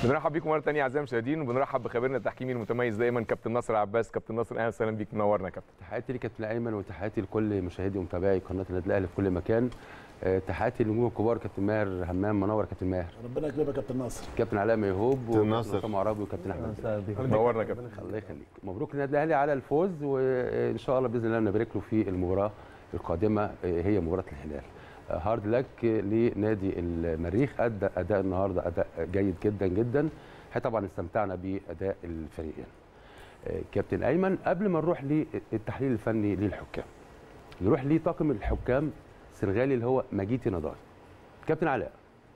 بنرحب بيكم مره ثانيه اعزائي المشاهدين وبنرحب بخبيرنا التحكيمي المتميز دايما كابتن ناصر عباس كابتن ناصر اهلا وسهلا بيك منورنا يا كابتن تحياتي لكابتن ايمن وتحياتي لكل مشاهدي ومتابعي قناه النادي الاهلي في كل مكان آه، تحياتي للنجوم الكبار كابتن ماهر همام منور يا كابتن ماهر ربنا يكرمك يا كابتن ناصر كابتن علاء ميهوب كابتن ناصر. وكابتن عربي وكابتن احمد منورنا يا كابتن الله يخليك مبروك للنادي الاهلي على الفوز وان شاء الله باذن الله نبارك له في المباراه القادمه آه، هي مباراه الهلال آه، هارد لك لنادي المريخ ادى اداء النهارده اداء جيد جدا جدا احنا طبعا استمتعنا باداء الفريقين آه، كابتن ايمن قبل ما نروح للتحليل الفني للحكام نروح لطاقم الحكام السنغالي اللي هو ماجيتي نضاي كابتن علاء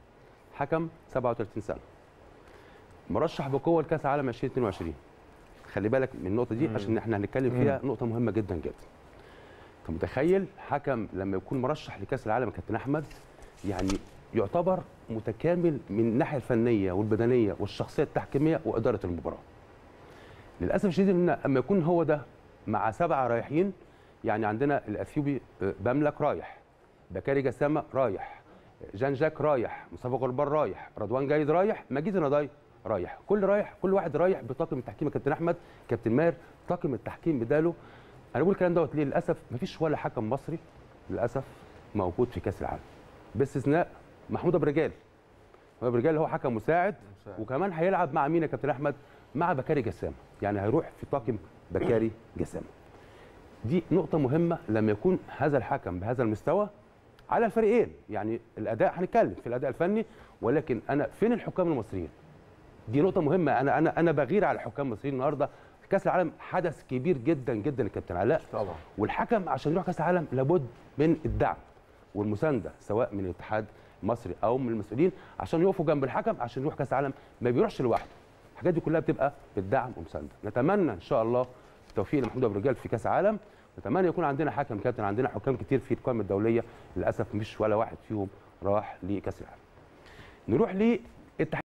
حكم 37 سنه مرشح بقوه لكاس العالم 2022 خلي بالك من النقطه دي عشان احنا هنتكلم فيها نقطه مهمه جدا جدا انت متخيل حكم لما يكون مرشح لكاس العالم يا كابتن احمد يعني يعتبر متكامل من الناحيه الفنيه والبدنيه والشخصيه التحكيميه واداره المباراه للاسف الشديد ان اما يكون هو ده مع سبعه رايحين يعني عندنا الاثيوبي آه، بملك رايح بكاري جسامه رايح جان جاك رايح مصطفى غربال رايح رضوان جيد رايح مجيد نضاي رايح كل رايح كل واحد رايح بطاقم التحكيم يا كابتن احمد كابتن ماهر طاقم التحكيم بداله انا بقول الكلام دوت ليه للاسف مفيش ولا حكم مصري للاسف موجود في كاس العالم باستثناء محمود ابو رجال محمود ابو رجال هو حكم مساعد وكمان هيلعب مع مين يا كابتن احمد مع بكاري جسامه يعني هيروح في طاقم بكاري جسامه دي نقطة مهمة لما يكون هذا الحكم بهذا المستوى على الفريقين يعني الأداء هنتكلم في الأداء الفني ولكن أنا فين الحكام المصريين؟ دي نقطة مهمة أنا أنا أنا بغير على الحكام المصريين النهاردة كأس العالم حدث كبير جدا جدا يا كابتن علاء طبعا والحكم عشان يروح كأس العالم لابد من الدعم والمساندة سواء من الاتحاد المصري أو من المسؤولين عشان يقفوا جنب الحكم عشان يروح كأس العالم ما بيروحش لوحده الحاجات دي كلها بتبقى بالدعم ومسانده نتمنى ان شاء الله التوفيق لمحمود ابو رجال في كاس عالم نتمنى يكون عندنا حكم كابتن عندنا حكام كتير في القائمه الدوليه للاسف مش ولا واحد فيهم راح لكاس العالم نروح للتحليل